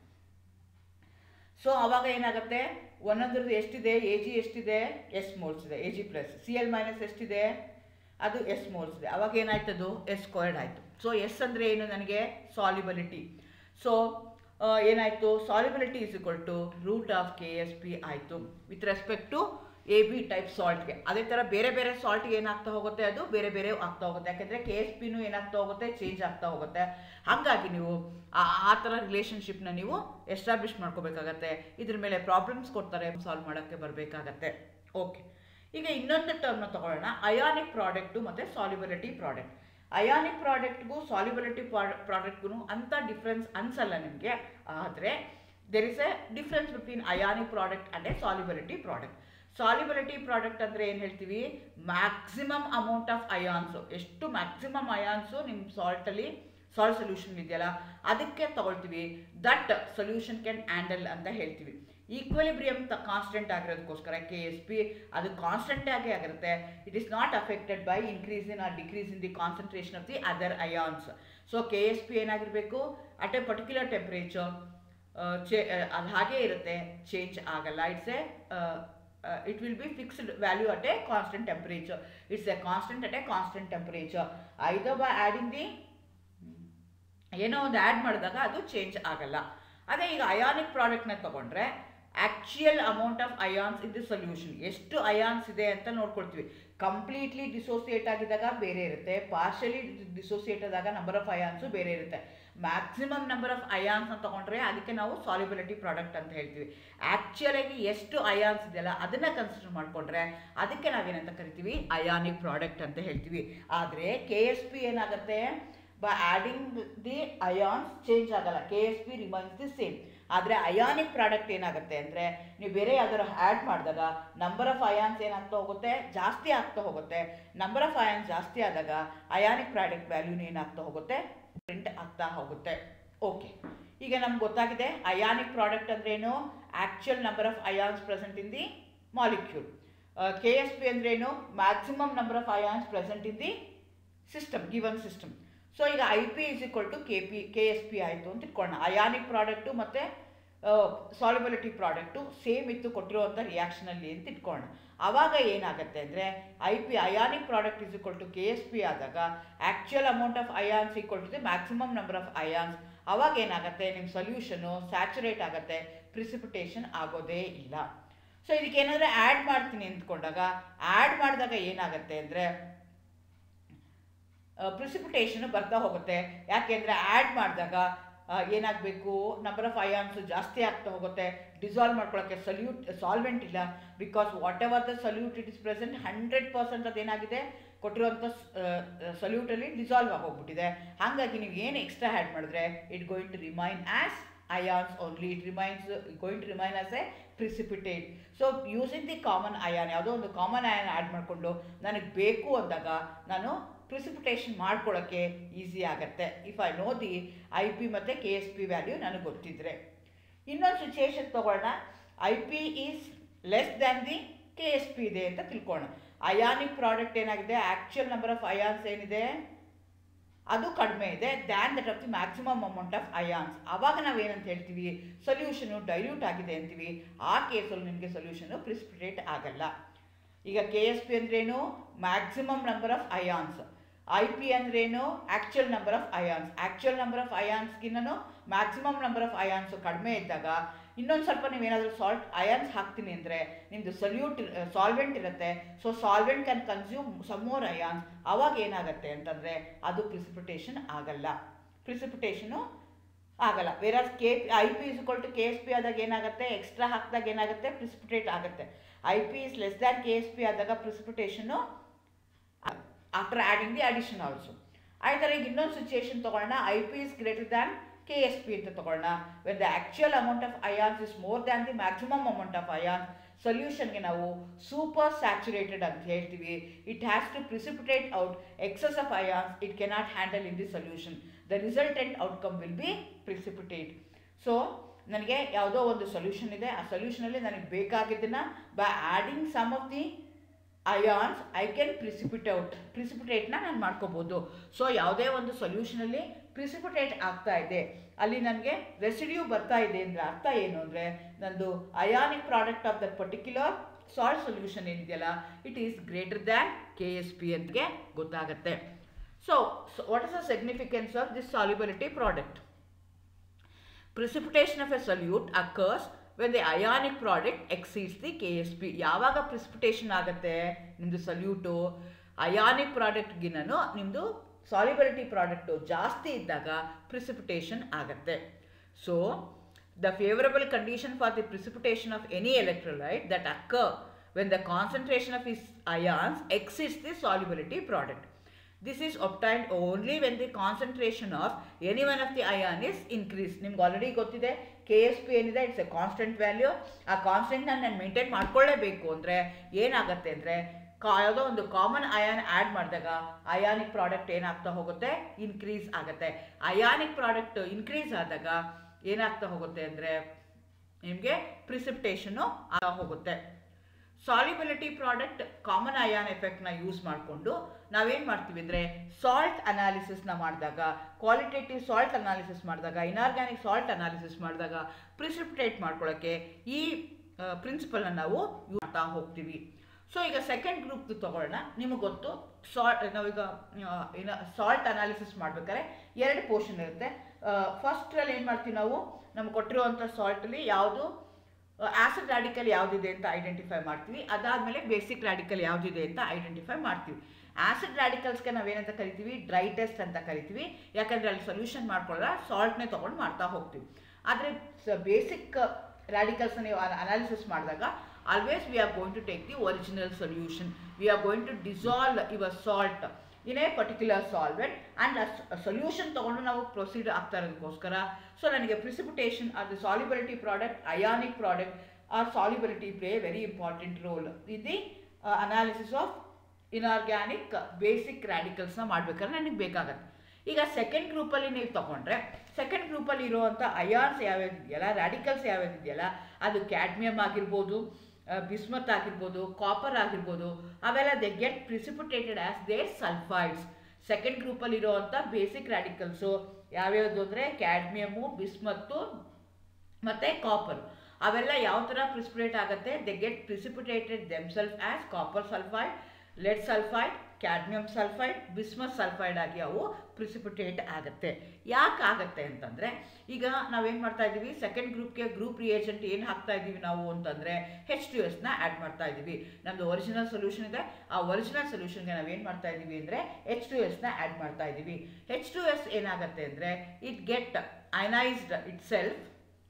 so ಅವಾಗ ಏನಾಗುತ್ತೆ ಒಂದೊಂದ್ರದ್ದು ಎಷ್ಟಿದೆ A G ಎಷ್ಟಿದೆ S moles ಇದೆ A G plus C L minus ಎಷ್ಟಿದೆ ಅದು ಎಸ್ ಮೋಲ್ಸ್ ಇದೆ ಅವಾಗ ಏನಾಯ್ತದು ಎಸ್ ಸ್ಕ್ವೇರ್ಡ್ ಆಯಿತು ಸೊ ಎಸ್ ಅಂದರೆ ಏನು ನನಗೆ ಸಾಲಿಬಿಲಿಟಿ ಸೊ ಏನಾಯಿತು solubility is equal to root of K S P ಆಯಿತು with respect to A B type ಸಾಲ್ಟ್ಗೆ ಅದೇ ಥರ ಬೇರೆ ಬೇರೆ ಸಾಲ್ಟ್ಗೆ ಏನಾಗ್ತಾ ಹೋಗುತ್ತೆ ಅದು ಬೇರೆ ಬೇರೆ ಆಗ್ತಾ ಹೋಗುತ್ತೆ ಯಾಕೆಂದರೆ ಕೆ ಎಸ್ ಪಿನೂ ಏನಾಗ್ತಾ ಹೋಗುತ್ತೆ ಚೇಂಜ್ ಆಗ್ತಾ ಹೋಗುತ್ತೆ ಹಾಗಾಗಿ ನೀವು ಆ ಆ ಥರ ರಿಲೇಷನ್ಶಿಪ್ನ ನೀವು ಎಸ್ಟಾಬ್ಲಿಷ್ ಮಾಡ್ಕೋಬೇಕಾಗತ್ತೆ ಇದ್ರ ಮೇಲೆ ಪ್ರಾಬ್ಲಮ್ಸ್ ಕೊಡ್ತಾರೆ ಸಾಲ್ವ್ ಮಾಡೋಕ್ಕೆ ಬರಬೇಕಾಗತ್ತೆ ಓಕೆ ಈಗ ಇನ್ನೊಂದು ಟರ್ಮ್ನ ತಗೊಳ್ಳೋಣ ಅಯಾನಿಕ್ ಪ್ರಾಡಕ್ಟು ಮತ್ತು ಸಾಲಿಬಿಲಿಟಿ ಪ್ರಾಡಕ್ಟ್ ಅಯಾನಿಕ್ ಪ್ರಾಡಕ್ಟ್ಗೂ ಸಾಲಿಬಿಲಿಟಿ ಪ್ರಾಡಕ್ಟ್ಗೂ ಅಂಥ ಡಿಫ್ರೆನ್ಸ್ ಅನ್ಸಲ್ಲ ನಿಮಗೆ ಆದರೆ there is a difference between ionic product and a solubility product solubility product ಅಂದರೆ ಏನು ಹೇಳ್ತೀವಿ ಮ್ಯಾಕ್ಸಿಮಮ್ ಅಮೌಂಟ್ ಆಫ್ ಅಯಾನ್ಸು ಎಷ್ಟು ಮ್ಯಾಕ್ಸಿಮಮ್ ಅಯಾನ್ಸು ನಿಮ್ಮ ಸಾಲ್ಟಲ್ಲಿ ಸಾಲ್ಟ್ ಸೊಲ್ಯೂಷನ್ ಇದೆಯಲ್ಲ ಅದಕ್ಕೆ ತಗೊಳ್ತೀವಿ ದಟ್ ಸೊಲ್ಯೂಷನ್ ಕ್ಯಾನ್ ಹ್ಯಾಂಡಲ್ ಅಂತ ಹೇಳ್ತೀವಿ ಈಕ್ವಲಿಬ್ರಿಯಮ್ ತ ಕಾನ್ಸ್ಟೆಂಟ್ ಆಗಿರೋದಕ್ಕೋಸ್ಕರ ಕೆ ಎಸ್ ಪಿ ಅದು ಕಾನ್ಸ್ಟೆಂಟ್ ಆಗೇ ಆಗಿರುತ್ತೆ it is not affected by increase in or decrease in the concentration of the other ions so K S P ಏನಾಗಿರಬೇಕು ಅಟ್ ಎ ಪರ್ಟಿಕ್ಯುಲರ್ ಟೆಂಪ್ರೇಚರ್ ಚೇ ಅದು ಹಾಗೇ ಇರುತ್ತೆ ಚೇಂಜ್ ಆಗಲ್ಲ it's a it will be fixed value at a constant temperature it's a constant at a constant temperature either by adding the ಏನೋ ಒಂದು add ಮಾಡಿದಾಗ ಅದು ಚೇಂಜ್ ಆಗಲ್ಲ ಅದೇ ಈಗ ಅಯಾನಿಕ್ ಪ್ರಾಡಕ್ಟ್ನ ತಗೊಂಡ್ರೆ actual amount of ions in the solution ಎಷ್ಟು ಅಯಾನ್ಸ್ ಇದೆ ಅಂತ ನೋಡ್ಕೊಳ್ತೀವಿ ಕಂಪ್ಲೀಟ್ಲಿ ಡಿಸೋಸಿಯೇಟ್ ಆಗಿದ್ದಾಗ ಬೇರೆ ಇರುತ್ತೆ ಪಾರ್ಷಲಿ ಡಿಸೋಸಿಯೇಟ್ ಆದಾಗ ನಂಬರ್ ಆಫ್ ಅಯಾನ್ಸು ಬೇರೆ ಇರುತ್ತೆ ಮ್ಯಾಕ್ಸಿಮಮ್ ನಂಬರ್ ಆಫ್ ಅಯಾನ್ಸ್ನ ತೊಗೊಂಡ್ರೆ ಅದಕ್ಕೆ ನಾವು ಸಾಲಿಬಿಲಿಟಿ ಪ್ರಾಡಕ್ಟ್ ಅಂತ ಹೇಳ್ತೀವಿ ಆ್ಯಕ್ಚುಲಾಗಿ ಎಷ್ಟು ಅಯಾನ್ಸ್ ಇದೆಯಲ್ಲ ಅದನ್ನು ಕನ್ಸಿಡರ್ ಮಾಡಿಕೊಂಡ್ರೆ ಅದಕ್ಕೆ ನಾವೇನಂತ ಕರಿತೀವಿ ಅಯಾನಿಕ್ ಪ್ರಾಡಕ್ಟ್ ಅಂತ ಹೇಳ್ತೀವಿ ಆದರೆ ಕೆ ಎಸ್ ಪಿ ಏನಾಗುತ್ತೆ by adding the ions change ಆಗಲ್ಲ K S P remains the same ಆದರೆ ಅಯಾನಿಕ್ ಪ್ರಾಡಕ್ಟ್ ಏನಾಗುತ್ತೆ ಅಂದರೆ ನೀವು ಬೇರೆ ಯಾವ್ದಾರು ಆ್ಯಡ್ ಮಾಡಿದಾಗ ನಂಬರ್ ಆಫ್ ಅಯಾನ್ಸ್ ಏನಾಗ್ತಾ ಹೋಗುತ್ತೆ ಜಾಸ್ತಿ ಆಗ್ತಾ ಹೋಗುತ್ತೆ ನಂಬರ್ ಆಫ್ ಅಯಾನ್ಸ್ ಜಾಸ್ತಿ ಆದಾಗ ಅಯಾನಿಕ್ ಪ್ರಾಡಕ್ಟ್ ವ್ಯಾಲ್ಯೂನು ಏನಾಗ್ತಾ ಹೋಗುತ್ತೆ ಪ್ರಿಂಟ್ ಆಗ್ತಾ ಹೋಗುತ್ತೆ ಓಕೆ ಈಗ ನಮ್ಗೆ ಗೊತ್ತಾಗಿದೆ ಅಯಾನಿಕ್ ಪ್ರಾಡಕ್ಟ್ ಅಂದ್ರೇನು actual number of ions present in the molecule K S P ಅಂದ್ರೇನು maximum number of ions present in the system given system so ಈಗ I P is equal to K P K S P ಆಯಿತು ಅಂತ ಇಟ್ಕೊಳ್ಳೋಣ ionic product ಮತ್ತು solubility product same ಇತ್ತು ಕೊಟ್ಟಿರುವಂಥ ರಿಯಾಕ್ಷನಲ್ಲಿ ಅಂತ ಇಟ್ಕೊಳ್ಳೋಣ ಆವಾಗ ಏನಾಗುತ್ತೆ ಅಂದರೆ I P ionic product is equal to K S P ಆದಾಗ actual amount of ions equal to the maximum number of ions ಅವಾಗ ಏನಾಗುತ್ತೆ ನಿಮ್ಮ ಸೊಲ್ಯೂಷನು ಸ್ಯಾಚುರೇಟ್ ಆಗುತ್ತೆ ಪ್ರಿಸಿಪಿಟೇಷನ್ ಆಗೋದೇ ಇಲ್ಲ ಸೊ ಇದಕ್ಕೆ ಏನಾದರೂ ಆ್ಯಡ್ ಮಾಡ್ತೀನಿ ಅಂದ್ಕೊಂಡಾಗ ಆ್ಯಡ್ ಮಾಡಿದಾಗ ಏನಾಗುತ್ತೆ ಅಂದರೆ ಪ್ರಿಸಿಪಿಟೇಷನ್ ಬರ್ತಾ ಹೋಗುತ್ತೆ ಯಾಕೆಂದರೆ ಆ್ಯಡ್ ಮಾಡಿದಾಗ ಏನಾಗಬೇಕು ನಂಬರ್ ಆಫ್ ಅಯಾನ್ಸ್ ಜಾಸ್ತಿ ಆಗ್ತಾ ಹೋಗುತ್ತೆ ಡಿಸಾಲ್ವ್ ಮಾಡ್ಕೊಳ್ಳೋಕ್ಕೆ ಸಲ್ಯೂಟ್ ಸಾಲ್ವೆಂಟ್ ಇಲ್ಲ because whatever the solute it is present hundred percent ಅದೇನಾಗಿದೆ ಕೊಟ್ಟಿರುವಂಥ ಸಲ್ಯೂಟಲ್ಲಿ ಡಿಸಾಲ್ವ್ ಆಗೋಗ್ಬಿಟ್ಟಿದೆ ಹಾಗಾಗಿ ನೀವು ಏನು ಎಕ್ಸ್ಟ್ರಾ ಆ್ಯಡ್ ಮಾಡಿದ್ರೆ it going to remain as ions only it remains going to remain as a precipitate so using the common ion ಯಾವುದೋ ಒಂದು ಕಾಮನ್ ಅಯಾನ್ ಆ್ಯಡ್ ಮಾಡಿಕೊಂಡು ನನಗೆ ಬೇಕು ಅಂದಾಗ ನಾನು ಪ್ರಿಸಿಪಿಟೇಷನ್ ಮಾಡ್ಕೊಳ್ಳೋಕ್ಕೆ ಈಸಿ ಆಗುತ್ತೆ if I know the I P ಮತ್ತು ಕೆ ಎಸ್ ಪಿ ವ್ಯಾಲ್ಯೂ ನನಗೆ ಗೊತ್ತಿದ್ರೆ ಇನ್ನೊಂದು ಸಿಚುಯೇಷನ್ ತೊಗೊಳ್ಳೋಣ I P is less than the K S P ಇದೆ ಅಂತ ತಿಳ್ಕೊಳ್ಳೋಣ ಅಯಾನಿಕ್ ಪ್ರಾಡಕ್ಟ್ ಏನಾಗಿದೆ ಆ್ಯಕ್ಚುಯಲ್ ನಂಬರ್ ಆಫ್ ಅಯಾನ್ಸ್ ಏನಿದೆ ಅದು ಕಡಿಮೆ ಇದೆ than that of the maximum amount of ions ಆವಾಗ ನಾವೇನಂತ ಹೇಳ್ತೀವಿ ಸೊಲ್ಯೂಷನು ಡೈಲ್ಯೂಟ್ ಆಗಿದೆ ಅಂತೀವಿ ಆ ಕೇಸಲ್ಲಿ ನಿಮಗೆ ಸೊಲ್ಯೂಷನು ಪ್ರಿಸಿಪಿಟೇಟ್ ಆಗಲ್ಲ ಈಗ ಕೆ ಎಸ್ ಪಿ ಅಂದ್ರೇನು maximum number of ions I P ಅಂದ್ರೇನು actual number of ions actual number of ಅಯಾನ್ಸ್ಗಿನ್ನೂ ಮ್ಯಾಕ್ಸಿಮಮ್ ನಂಬರ್ ಆಫ್ ಅಯಾನ್ಸು ಕಡಿಮೆ ಇದ್ದಾಗ ಇನ್ನೊಂದು ಸ್ವಲ್ಪ ನೀವೇನಾದರೂ ಸಾಲ್ಟ್ ಅಯಾನ್ಸ್ ಹಾಕ್ತೀನಿ ಅಂದರೆ ನಿಮ್ಮದು ಸಲ್ಯೂಟ್ ಸಾಲ್ವೆಂಟ್ ಇರುತ್ತೆ so solvent can consume some more ions ಅವಾಗ ಏನಾಗುತ್ತೆ ಅಂತಂದರೆ ಅದು ಪ್ರಿಸಿಪಿಟೇಷನ್ ಆಗಲ್ಲ ಪ್ರಿಸಿಪಿಟೇಷನು ಆಗಲ್ಲ ಬೇರೆ K I P is to K S P ಆದಾಗ ಏನಾಗುತ್ತೆ ಎಕ್ಸ್ಟ್ರಾ ಹಾಕಿದಾಗ ಏನಾಗುತ್ತೆ ಪ್ರಿಸಿಪಿಟೇಟ್ ಆಗುತ್ತೆ I P is less than K S P ಆದಾಗ precipitation after adding the addition also ಆಯ್ತಾರೆ ಈಗ ಇನ್ನೊಂದು ಸಿಚುಯೇಷನ್ ತೊಗೊಳ್ಳೋಣ I P is greater than K S P ಅಂತ ತೊಗೊಳ್ಳೋಣ when the actual amount of ions is more than the maximum amount of ions ಸೊಲ್ಯೂಷನ್ಗೆ ನಾವು supersaturated ಅಂತ ಹೇಳ್ತೀವಿ it has to precipitate out excess of ions it cannot handle in the solution the resultant outcome will be precipitate so ನನಗೆ ಯಾವುದೋ ಒಂದು solution ಇದೆ ಆ ಸೊಲ್ಯೂಷನಲ್ಲಿ ನನಗೆ ಬೇಕಾಗಿದ್ದನ್ನು by adding some of the ions I can precipitate out ಪ್ರಿಸಿಪಿಟೇಟ್ನ ನಾನು ಮಾಡ್ಕೋಬೋದು ಸೊ ಯಾವುದೇ ಒಂದು ಸೊಲ್ಯೂಷನಲ್ಲಿ ಪ್ರಿಸಿಪಿಟೇಟ್ ಆಗ್ತಾ ಇದೆ ಅಲ್ಲಿ ನನಗೆ ರೆಸಿಡ್ಯೂ ಬರ್ತಾ ಇದೆ ಅಂದರೆ ಅರ್ಥ ಏನು ಅಂದರೆ ನಂದು ionic product of that particular salt solution ಏನಿದೆಯಲ್ಲ it is greater than K S P ಅಂತ್ಗೆ ಗೊತ್ತಾಗುತ್ತೆ so what is the significance of this solubility product precipitation of a solute occurs when the ionic product exceeds the KSP ಯಾವಾಗ precipitation ಆಗುತ್ತೆ ನಿಮ್ಮದು salute ionic ಪ್ರಾಡಕ್ಟ್ಗಿನೂ ನಿಮ್ಮದು solubility product ಜಾಸ್ತಿ ಇದ್ದಾಗ precipitation ಆಗುತ್ತೆ so the favourable condition for the precipitation of any electrolyte that occur when the concentration of is ions exceeds the solubility product this is obtained only when the concentration of any one of the ion is increase ನಿಮ್ಗೆ already ಗೊತ್ತಿದೆ K S P ಏನಿದೆ it's a constant value ಆ ಕಾನ್ಸ್ಟೆಂಟ್ನ ನಾನು maintain ಮಾಡ್ಕೊಳ್ಳೇಬೇಕು ಅಂದರೆ ಏನಾಗುತ್ತೆ ಅಂದರೆ ಕಾ ಯಾವುದೋ ಒಂದು ಕಾಮನ್ ಅಯಾನ್ ಆ್ಯಡ್ ಮಾಡಿದಾಗ ಅಯಾನಿಕ್ ಪ್ರಾಡಕ್ಟ್ ಏನಾಗ್ತಾ ಹೋಗುತ್ತೆ ಇನ್ಕ್ರೀಸ್ ಆಗುತ್ತೆ ಅಯಾನಿಕ್ ಪ್ರಾಡಕ್ಟ್ ಇನ್ಕ್ರೀಸ್ ಆದಾಗ ಏನಾಗ್ತಾ ಹೋಗುತ್ತೆ ಅಂದರೆ ನಿಮಗೆ ಪ್ರಿಸಿಪ್ಟೇಷನು ಹೋಗುತ್ತೆ ಸಾಲಿಬಿಲಿಟಿ ಪ್ರಾಡಕ್ಟ್ ಕಾಮನ್ ಅಯಾನ್ ಎಫೆಕ್ಟ್ನ ಯೂಸ್ ಮಾಡಿಕೊಂಡು ನಾವೇನು ಮಾಡ್ತೀವಿ ಅಂದರೆ ಸಾಲ್ಟ್ ಅನಾಲಿಸಿಸ್ನ ಮಾಡಿದಾಗ ಕ್ವಾಲಿಟೇಟಿವ್ ಸಾಲ್ಟ್ ಅನಾಲಿಸಿಸ್ ಮಾಡಿದಾಗ ಇನಾರ್ಗ್ಯಾನಿಕ್ ಸಾಲ್ಟ್ ಅನಾಲಿಸಿಸ್ ಮಾಡಿದಾಗ ಪ್ರಿಸಿಪ್ಟೇಟ್ ಮಾಡ್ಕೊಳ್ಳೋಕ್ಕೆ ಈ ಪ್ರಿನ್ಸಿಪಲ್ನ ನಾವು ಯೂಸ್ ಮಾಡ್ತಾ ಹೋಗ್ತೀವಿ ಸೊ ಈಗ ಸೆಕೆಂಡ್ ಗ್ರೂಪ್ದು ತೊಗೊಳ್ಳೋಣ ನಿಮಗೆ ಗೊತ್ತು ಸಾಲ್ಟ್ ನಾವೀಗ ಇನ್ನು ಸಾಲ್ಟ್ ಅನಾಲಿಸಿಸ್ ಮಾಡ್ಬೇಕಾದ್ರೆ ಎರಡು ಪೋರ್ಷನ್ ಇರುತ್ತೆ ಫಸ್ಟ್ರಲ್ಲಿ ಏನು ಮಾಡ್ತೀವಿ ನಾವು ನಮ್ಗೆ ಕೊಟ್ಟಿರುವಂಥ ಸಾಲ್ಟಲ್ಲಿ ಯಾವುದು ಆಸಿಡ್ ರ್ಯಾಡಿಕಲ್ ಯಾವುದಿದೆ ಅಂತ ಐಡೆಂಟಿಫೈ ಮಾಡ್ತೀವಿ ಅದಾದಮೇಲೆ ಬೇಸಿಕ್ ರ್ಯಾಡಿಕಲ್ ಯಾವುದಿದೆ ಅಂತ ಐಡೆಂಟಿಫೈ ಮಾಡ್ತೀವಿ ಆಸಿಡ್ ರ್ಯಾಡಿಕಲ್ಸ್ಗೆ ನಾವೇನಂತ ಕರಿತೀವಿ ಡ್ರೈ ಟೆಸ್ಟ್ ಅಂತ ಕರಿತೀವಿ ಯಾಕಂದರೆ ಅಲ್ಲಿ ಸೊಲ್ಯೂಷನ್ ಮಾಡ್ಕೊಳ್ಳೋ ಸಾಲ್ಟ್ನೇ ತೊಗೊಂಡು ಮಾಡ್ತಾ ಹೋಗ್ತೀವಿ ಆದರೆ ಬೇಸಿಕ್ ರ್ಯಾಡಿಕಲ್ಸ್ ನೀವು ಅನಾಲಿಸಿಸ್ ಮಾಡಿದಾಗ always we are going to take the original solution we are going to dissolve your salt in a particular solvent and ಆ ಸೊಲ್ಯೂಷನ್ ತೊಗೊಂಡು ನಾವು ಪ್ರೊಸೀಡ್ ಆಗ್ತಾ ಇರೋದಕ್ಕೋಸ್ಕರ ಸೊ ನನಗೆ ಪ್ರಿಸಿಪಿಟೇಷನ್ ಅದು solubility product ionic product or solubility play very important role in the analysis of inorganic basic ರ್ಯಾಡಿಕಲ್ಸ್ನ ಮಾಡ್ಬೇಕಾದ್ರೆ ನನಗೆ ಬೇಕಾಗತ್ತೆ ಈಗ ಸೆಕೆಂಡ್ ಗ್ರೂಪಲ್ಲಿ ನೀವು ತೊಗೊಂಡ್ರೆ ಸೆಕೆಂಡ್ ಗ್ರೂಪಲ್ಲಿ ಇರುವಂಥ ಅಯಾನ್ಸ್ ಯಾವ್ಯಾವ್ದು ಇದೆಯಲ್ಲ ರ್ಯಾಡಿಕಲ್ಸ್ ಯಾವ್ಯಾವ್ದು ಇದೆಯಲ್ಲ ಅದು ಕ್ಯಾಡ್ಮಿಯಮ್ ಆಗಿರ್ಬೋದು ಬಿಸ್ಮತ್ ಆಗಿರ್ಬೋದು ಕಾಪರ್ ಆಗಿರ್ಬೋದು ಅವೆಲ್ಲ they get precipitated as their sulphides second ಗ್ರೂಪಲ್ಲಿ ಇರೋವಂಥ ಬೇಸಿಕ್ ರ್ಯಾಡಿಕಲ್ಸು ಯಾವ್ಯಾವುದು ಅಂದರೆ ಕ್ಯಾಡ್ಮಿಯಮು ಬಿಸ್ಮತ್ತು ಮತ್ತು ಕಾಪರ್ ಅವೆಲ್ಲ ಯಾವ ಥರ ಪ್ರಿಸಿಪಿಟೇಟ್ ಆಗುತ್ತೆ they get precipitated themself as copper sulphide lead sulphide cadmium sulphide bismuth sulphide ಆಗಿ ಅವು ಪ್ರಿಸಿಪಿಟೇಟ್ ಆಗುತ್ತೆ ಯಾಕೆ ಆಗುತ್ತೆ ಅಂತಂದರೆ ಈಗ ನಾವೇನು ಮಾಡ್ತಾ ಇದ್ದೀವಿ ಸೆಕೆಂಡ್ ಗ್ರೂಪ್ಗೆ ಗ್ರೂಪ್ ರಿಯೇಜೆಂಟ್ ಏನು ಹಾಕ್ತಾ ಇದ್ದೀವಿ ನಾವು ಅಂತಂದರೆ ಹೆಚ್ ಟು ಎಸ್ನ ಆ್ಯಡ್ ಮಾಡ್ತಾ ಇದ್ದೀವಿ ನಮ್ಮದು ಒರಿಜಿನಲ್ ಸೊಲ್ಯೂಷನ್ ಇದೆ ಆ ಒರಿಜಿನಲ್ ಸೊಲ್ಯೂಷನ್ಗೆ ನಾವೇನು ಮಾಡ್ತಾ ಇದ್ದೀವಿ ಅಂದರೆ ಹೆಚ್ ಟು ಎಸ್ನ ಆ್ಯಡ್ ಮಾಡ್ತಾ ಇದ್ದೀವಿ ಹೆಚ್ ಟು ಎಸ್ ಏನಾಗುತ್ತೆ ಅಂದರೆ it get ionised itself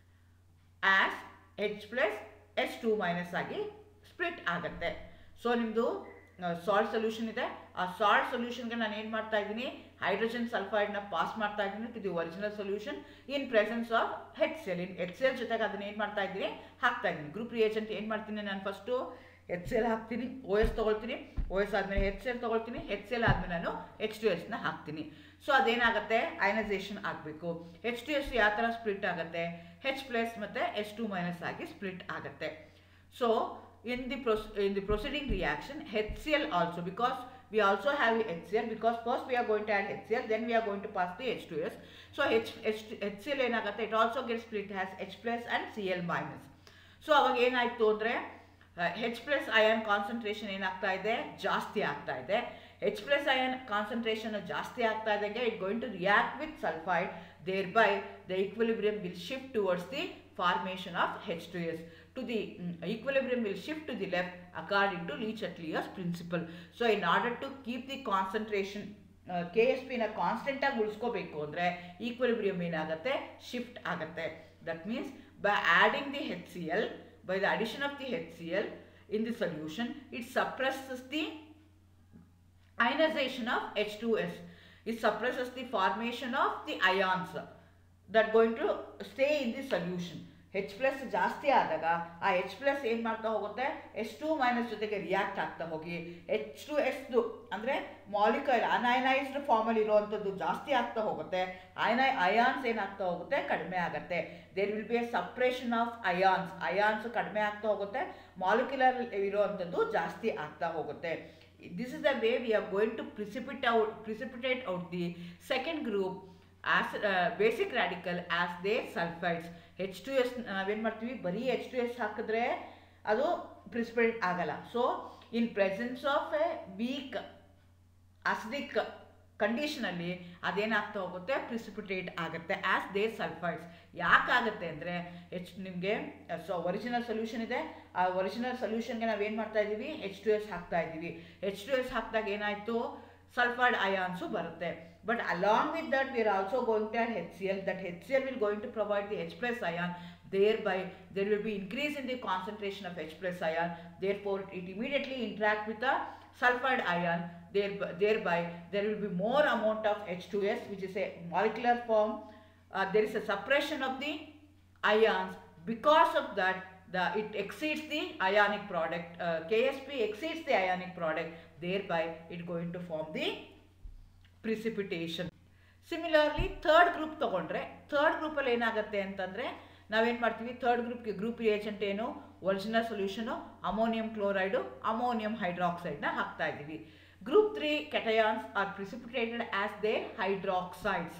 as H plus H two minus ಆಗಿ ಸ್ಪ್ಲಿಟ್ ಆಗುತ್ತೆ ಸೊ ನಿಮ್ಮದು ಸಾಲ್ಟ್ ಸೊಲ್ಯೂಷನ್ ಇದೆ ಆ ಸಾಲ್ಟ್ ಸೊಲ್ಯೂಷನ್ಗೆ ನಾನು ಏನು ಮಾಡ್ತಾ ಇದ್ದೀನಿ ಹೈಡ್ರೋಜನ್ ಸಲ್ಫೈಡ್ನ ಪಾಸ್ ಮಾಡ್ತಾ ಇದ್ದೀನಿ to the original solution in presence of H Cl in H Cl ಜೊತೆಗೆ ಅದನ್ನ ಏನು ಮಾಡ್ತಾ ಇದ್ದೀನಿ ಹಾಕ್ತಾ ಇದ್ದೀನಿ ಗ್ರೂಪ್ ರಿಯೇಜೆಂಟ್ ಏನು ಮಾಡ್ತೀನಿ ನಾನು ಫಸ್ಟು ಎಚ್ ಸೆಲ್ ಹಾಕ್ತೀನಿ ಓ ಎಸ್ ತೊಗೊಳ್ತೀನಿ ಓ ಎಸ್ ಆದಮೇಲೆ ಹೆಚ್ ಸೆಲ್ ತೊಗೊಳ್ತೀನಿ ಹೆಚ್ ಸೆಲ್ ಆದಮೇಲೆ ನಾನು ಎಚ್ ಟು ಎಸ್ನ ಹಾಕ್ತೀನಿ ಸೊ ಅದೇನಾಗುತ್ತೆ ಅಯನೈಸೇಷನ್ ಆಗಬೇಕು ಹೆಚ್ ಟು ಎಸ್ ಯಾವ ಥರ ಸ್ಪ್ಲಿಟ್ ಆಗುತ್ತೆ ಹೆಚ್ ಪ್ಲಸ್ ಮತ್ತು ಎಚ್ ಟು ಮೈನಸ್ ಆಗಿ ಸ್ಪ್ಲಿಟ್ ಆಗುತ್ತೆ so in the proc- in the proceeding reaction HCl also because we also have HCl because first we are going to add HCl then we are going to pass the H2S so H, H, HCl ಏನಾಗುತ್ತೆ it also gets split as H plus and Cl minus so ಅವಾಗ ಏನಾಯ್ತು ಅಂದರೆ H plus ion concentration ಏನಾಗ್ತಾ ಇದೆ ಜಾಸ್ತಿ ಆಗ್ತಾ ಇದೆ H plus ion concentration ಜಾಸ್ತಿ ಆಗ್ತಾ ಇದ್ದಂಗೆ it going to react with sulphide thereby the equilibrium will shift towards the formation of H two S to the mm, equilibrium will shift to the left according to Leach-Atelier's principle. So in order to keep the concentration K S ಪಿನ ಕಾನ್ಸ್ಟೆಂಟಾಗಿ ಉಳಿಸ್ಕೋಬೇಕು ಅಂದರೆ equilibrium ಏನಾಗುತ್ತೆ shift ಆಗುತ್ತೆ that means by adding the H C L by the addition of the H C L in the solution it suppresses the ionization of H2S. It suppresses the formation of the ions that going to stay in the solution. H plus ಜಾಸ್ತಿ ಆದಾಗ ಆ H plus ಏನು ಮಾಡ್ತಾ ಹೋಗುತ್ತೆ H two minus ಜೊತೆಗೆ react ಆಗ್ತಾ ಹೋಗಿ H two ಎಸ್ದು ಅಂದರೆ ಮಾಲಿಕಲ್ ಅನೈನೈಸ್ಡ್ ಫಾರ್ಮಲ್ಲಿ ಇರುವಂಥದ್ದು ಜಾಸ್ತಿ ಆಗ್ತಾ ಹೋಗುತ್ತೆ ಐನೈ ಅಯಾನ್ಸ್ ಏನಾಗ್ತಾ ಹೋಗುತ್ತೆ ಕಡಿಮೆ ಆಗುತ್ತೆ there will be a suppression of ions ions ಕಡಿಮೆ ಆಗ್ತಾ ಹೋಗುತ್ತೆ ಮಾಲಿಕ್ಯುಲರ್ ಇರುವಂಥದ್ದು ಜಾಸ್ತಿ ಆಗ್ತಾ ಹೋಗುತ್ತೆ this is the way we are going to precipitate out precipitate out the second group as uh, basic radical as their sulfides H two S ನಾವೇನು ಮಾಡ್ತೀವಿ ಬರೀ ಎಚ್ ಟು ಎಸ್ ಹಾಕಿದ್ರೆ ಅದು ಪ್ರಿಸಿಪಿಟೇಟ್ ಆಗಲ್ಲ so in presence of a weak acidic ಕಂಡೀಷನಲ್ಲಿ ಅದೇನಾಗ್ತಾ ಹೋಗುತ್ತೆ precipitate ಆಗುತ್ತೆ ಆಸ್ ದೇ ಸಲ್ಫೈಡ್ಸ್ ಯಾಕಾಗುತ್ತೆ ಅಂದರೆ ಎಚ್ ನಿಮಗೆ ಸೊ ಒರಿಜಿನಲ್ ಸೊಲ್ಯೂಷನ್ ಇದೆ ಆ ಒರಿಜಿನಲ್ ಸೊಲ್ಯೂಷನ್ಗೆ ನಾವೇನು ಮಾಡ್ತಾ ಇದ್ದೀವಿ ಎಚ್ ಟು ಎಸ್ ಹಾಕ್ತಾ ಇದ್ದೀವಿ ಎಚ್ ಟು ಎಸ್ ಹಾಕಿದಾಗ ಏನಾಯಿತು ಸಲ್ಫೈಡ್ ಅಯಾನ್ಸು ಬರುತ್ತೆ but along with that we are also going to add H C L that H C L will going to provide the H plus ion thereby there will be increase in the concentration of H plus ion therefore it immediately interact with the sulfide ion thereby, thereby there will be more amount of H2S which is a molecular form uh, there is a suppression of the ions because of that the it exceeds the ionic product uh, KSP exceeds the ionic product thereby it going to form the precipitation similarly third group ತೊಗೊಂಡ್ರೆ third ಗ್ರೂಪಲ್ಲಿ ಏನಾಗುತ್ತೆ ಅಂತಂದರೆ ನಾವೇನು ಮಾಡ್ತೀವಿ third ಗ್ರೂಪ್ಗೆ group reagent ಏನು original solution ammonium chloride ammonium ಹೈಡ್ರಾಕ್ಸೈಡ್ನ ಹಾಕ್ತಾ ಇದ್ದೀವಿ group three cations are precipitated as they hydroxides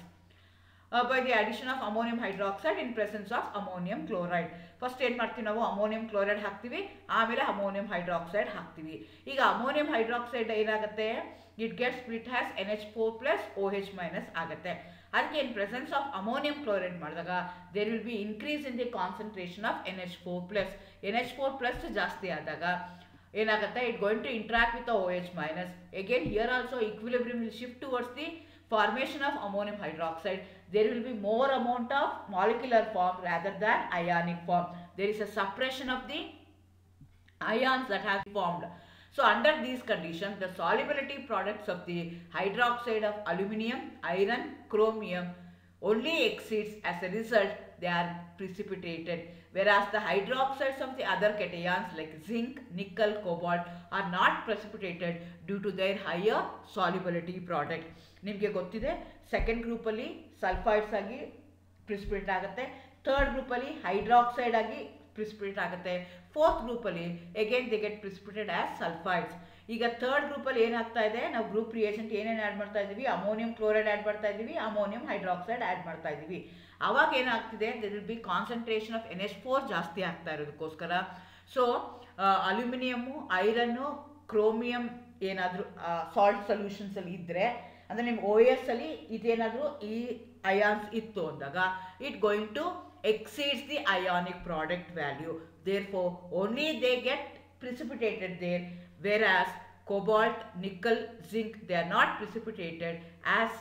by the addition of ammonium hydroxide in presence of ammonium chloride first ಏನು ಮಾಡ್ತೀವಿ ನಾವು ಅಮೋನಿಯಂ ಕ್ಲೋರೈಡ್ ಹಾಕ್ತೀವಿ ಆಮೇಲೆ ಅಮೋನಿಯಂ ಹೈಡ್ರಾಕ್ಸೈಡ್ ಹಾಕ್ತೀವಿ ಈಗ ಅಮೋನಿಯಂ ಹೈಡ್ರಾಕ್ಸೈಡ್ ಏನಾಗುತ್ತೆ it get split has N H four plus O H minus ಆಗುತ್ತೆ ಅದಕ್ಕೆ in presence of ammonium chloride ಮಾಡಿದಾಗ there will be increase in the concentration of N H four plus N H four plus ಜಾಸ್ತಿ ಆದಾಗ ಏನಾಗುತ್ತೆ it going to interact with O H minus again here also equilibrium will shift towards the formation of ammonium hydroxide there will be more amount of molecular form rather than ionic form there is a suppression of the ions that have formed so under these conditions the solubility products of the hydroxide of aluminium iron chromium only exceeds as a result they are precipitated whereas the hydroxides of the other cations like zinc nickel cobalt are not precipitated due to their higher solubility product ನಿಮಗೆ ಗೊತ್ತಿದೆ second ಗ್ರೂಪಲ್ಲಿ sulphides ಆಗಿ ಪ್ರಿಸ್ಪಿರೇಟ್ ಆಗುತ್ತೆ third ಗ್ರೂಪಲ್ಲಿ hydroxide ಆಗಿ ಪ್ರಿಸ್ಪಿರೇಟ್ ಆಗುತ್ತೆ fourth ಗ್ರೂಪಲ್ಲಿ again the get precipitated as sulphides ಈಗ ಥರ್ಡ್ ಗ್ರೂಪಲ್ಲಿ ಏನಾಗ್ತಾ ಇದೆ ನಾವು ಗ್ರೂಪ್ ರಿಯೇಜೆಂಟ್ ಏನೇನು ಆ್ಯಡ್ ಮಾಡ್ತಾ ಇದ್ದೀವಿ ಅಮೋನಿಯಂ ಕ್ಲೋರೈಡ್ ಆ್ಯಡ್ ಮಾಡ್ತಾ ಇದ್ದೀವಿ ಅಮೋನಿಯಂ ಹೈಡ್ರಾಕ್ಸೈಡ್ ಆ್ಯಡ್ ಮಾಡ್ತಾ ಇದ್ದೀವಿ ಅವಾಗ ಏನಾಗ್ತಿದೆ there will be concentration of N H four ಜಾಸ್ತಿ ಆಗ್ತಾ ಇರೋದಕ್ಕೋಸ್ಕರ ಸೊ ಅಲ್ಯೂಮಿನಿಯಮ್ಮು ಐರನ್ನು ಕ್ರೋಮಿಯಂ ಏನಾದರೂ ಸಾಲ್ಟ್ ಸೊಲ್ಯೂಷನ್ಸಲ್ಲಿ ಇದ್ದರೆ ಅಂದರೆ ನಿಮ್ಮ ಓ ಎಸ್ ಅಲ್ಲಿ ಇದೇನಾದರೂ ಈ ಅಯಾನ್ಸ್ ಇತ್ತು ಅಂದಾಗ it going to exceeds the ionic product value therefore only they get precipitated there were as cobalt, nickel, zinc, they are not precipitated as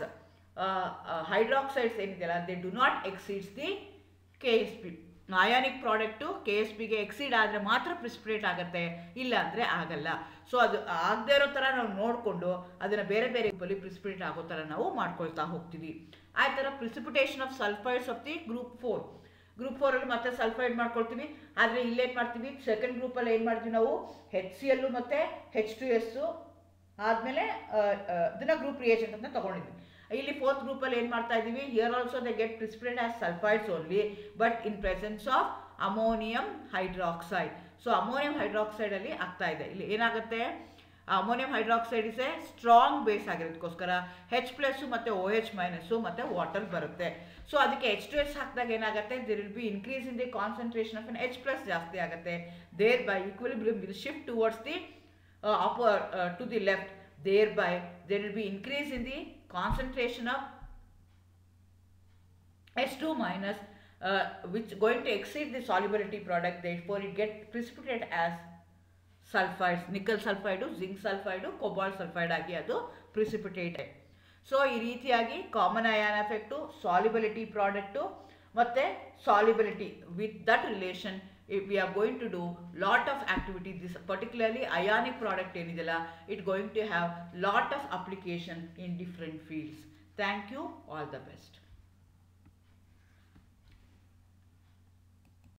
hydroxides ಏನಿದೆಯಲ್ಲ they do not exceeds the K S P ionic product K S ಪಿಗೆ exceed ಆದರೆ ಮಾತ್ರ ಪ್ರಿಸ್ಪಿರೇಟ್ ಆಗುತ್ತೆ ಇಲ್ಲ ಅಂದರೆ ಆಗಲ್ಲ so ಅದು ಆಗದೇ ಇರೋ ಥರ ನಾವು ನೋಡಿಕೊಂಡು ಅದನ್ನು ಬೇರೆ ಬೇರೆ ರೂಪಲ್ಲಿ ಪ್ರಿಸ್ಪಿರೇಟ್ ಆಗೋ ಥರ ನಾವು ಮಾಡ್ಕೊಳ್ತಾ ಹೋಗ್ತೀವಿ ಆ ಥರ precipitation of sulphides of the group four group ಫೋರಲ್ಲಿ ಮತ್ತೆ ಸಲ್ಫೈಡ್ ಮಾಡ್ಕೊಳ್ತೀವಿ ಆದರೆ ಇಲ್ಲೇನು ಮಾಡ್ತೀವಿ ಸೆಕೆಂಡ್ ಗ್ರೂಪಲ್ಲಿ ಏನು ಮಾಡ್ತೀವಿ ನಾವು ಹೆಚ್ ಸಿ ಎಲ್ಲು ಮತ್ತು ಹೆಚ್ ಟು ಎಸ್ಸು ಆದಮೇಲೆ ಇದನ್ನ ಗ್ರೂಪ್ ರಿಯೇಜೆಂಟ್ ಅಂತ ತೊಗೊಂಡಿದ್ವಿ ಇಲ್ಲಿ ಫೋರ್ತ್ ಗ್ರೂಪಲ್ಲಿ ಏನು ಮಾಡ್ತಾ ಇದ್ದೀವಿ here also they get precipitate as sulphides only but in presence of ammonium hydroxide so ammonium ಹೈಡ್ರಾಕ್ಸೈಡಲ್ಲಿ ಆಗ್ತಾ ಇದೆ ಇಲ್ಲಿ ಏನಾಗುತ್ತೆ ammonium hydroxide is a strong base ಆಗಿರೋದಕ್ಕೋಸ್ಕರ ಹೆಚ್ ಪ್ಲಸ್ಸು ಮತ್ತು ಓ ಎಚ್ ಮೈನಸ್ಸು ಮತ್ತು ವಾಟರ್ ಬರುತ್ತೆ ಸೊ ಅದಕ್ಕೆ ಎಚ್ ಟು ಎಚ್ ಹಾಕಿದಾಗ ಏನಾಗುತ್ತೆ there will be increase in the concentration of N H plus ಜಾಸ್ತಿ ಆಗುತ್ತೆ thereby equilibrium will shift towards the upper to the left thereby there will be increase in the concentration of H2 minus uh, which going to exceed the solubility product therefore it get precipitated as sulfides nickel sulfide zinc sulfide cobalt sulfide ಆಗಿ ಅದು precipitate so ಈ ರೀತಿಯಾಗಿ common ion effect solubility product ಮತ್ತು solubility with that relation we are going to do lot of activity this particularly ionic product ಏನಿದೆಯಲ್ಲ it going to have lot of application in different fields thank you all the best